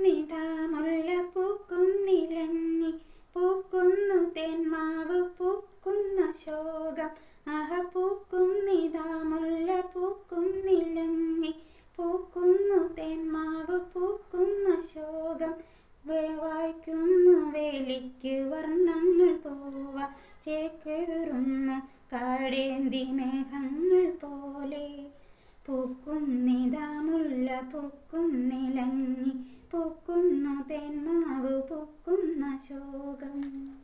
പൂക്കുന്നിതാ മുല്ല പൂക്കും നിലങ്ങി പൂക്കുന്നു തെന്മാവ് പൂക്കുന്ന ശോകം അഹ പൂക്കുന്നിതാ മുല്ല പൂക്കും നിലങ്ങി പൂക്കുന്നു തെന്മാവ് പൂക്കുന്ന ശോകം വേവായ്ക്കുന്നു വേലിക്ക് വർണ്ണങ്ങൾ പോവ ചേക്കേറുന്നു കാടേന്തി മേഘങ്ങൾ പോലെ പൂക്കുന്നിതാ മുല്ല പൂക്കും നിലങ്ങി പൂക്കുന്നു തെന്മാവ് പൂക്കുന്ന ശോകം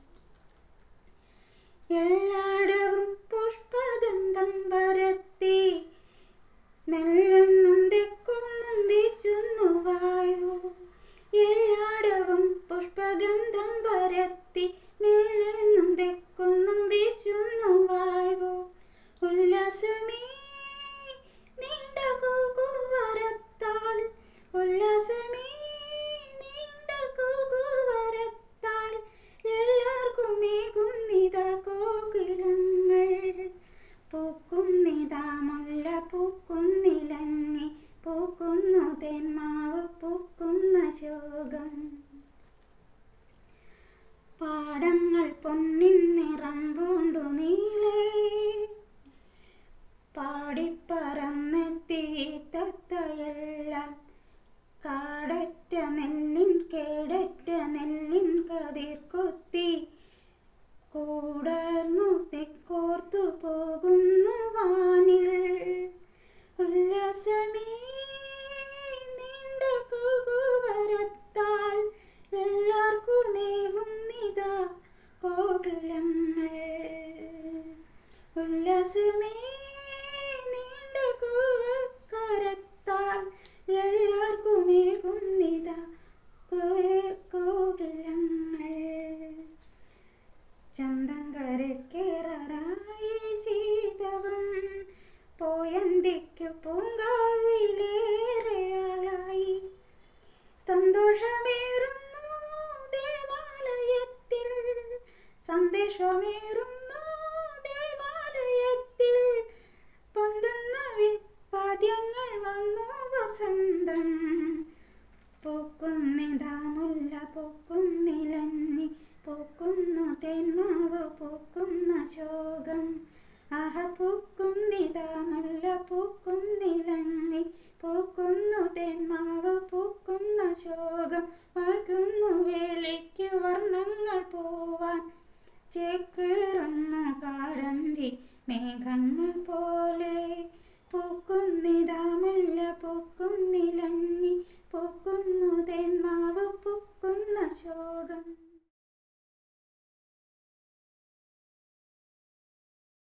എല്ലാടവും പുഷ്പഗന്ധം പരത്തി മെല്ലെന്നും തെക്കൊന്നും വീശുന്നു വായു എല്ലാടവും പുഷ്പഗന്ധം പരത്തി മേലെന്നും തെക്കൊന്നും വീശുന്നു വായു ഉല്ലാസമേ നീണ്ട കൂകുവരത്താൽ ഉല്ലാസമേ നീണ്ട കൂകുവരത്താൽ എല്ലാവർക്കും മേകുന്നിതാ കോകിലങ്ങൾ പൂക്കുന്നിതാ മുല്ല പൂക്കുന്നിലങ്ങി പൂക്കുന്നു തെന്മാവ് പൂക്കുന്ന ശോകം പാടങ്ങൾ പൊന്നിൻ നിറം പൂണ്ടു നീളേ പാടിപ്പറന്നെത്തി തത്തയെല്ലാം കാടറ്റ നെല്ലിൻ കേടറ്റ നെല്ലിൻ കതിർ കൊത്തി കൂടർന്നു തെക്കോർത്തു പോകുന്നു വാനിൽ ഉല്ലാസമേ നീണ്ട കൂകുവരത്താൽ എല്ലാവർക്കുമേകുന്നിതാ കോകിലങ്ങൾ ഉല്ലാസമേ നീണ്ട കൂവക്കരത്താൽ എല്ലാവർക്കുമേകുന്നിതാ കോകിലങ്ങൾ ചന്തങ്കരക്കേറായി ചെയ്തവൻ പോയന്തിക്കു പൂങ്കാവിലേറെയാളായി സന്തോഷമേറുന്നു ദേവാലയത്തിൽ സന്ദേശമേറുന്നു ദേവാലയത്തിൽ പൊന്തുന്ന വാദ്യങ്ങൾ വന്നു വസന്തം പൂക്കുന്നിതാ മുല്ല പൂക്കുന്നിലഞ്ഞി പൂക്കുന്നു തെന്മാവ് പൂക്കുന്ന ശോകം ആഹ പൂക്കുന്നിതാ മുല്ല പൂക്കുന്നിലഞ്ഞി പൂക്കുന്നു തെന്മാവ് പൂക്കുന്ന ശോകം വാഴ്ക്കുന്നു വേളിക്ക് വർണ്ണങ്ങൾ പോവാൻ ചേക്കേറുന്നു കാടന്തി മേഘങ്ങൾ പോലെ പൂക്കുന്നിതാ മുല്ല പൂക്കുന്നിലഞ്ഞി പൂക്കുന്നു തെന്മാവ് പൂക്കുന്ന ശോകം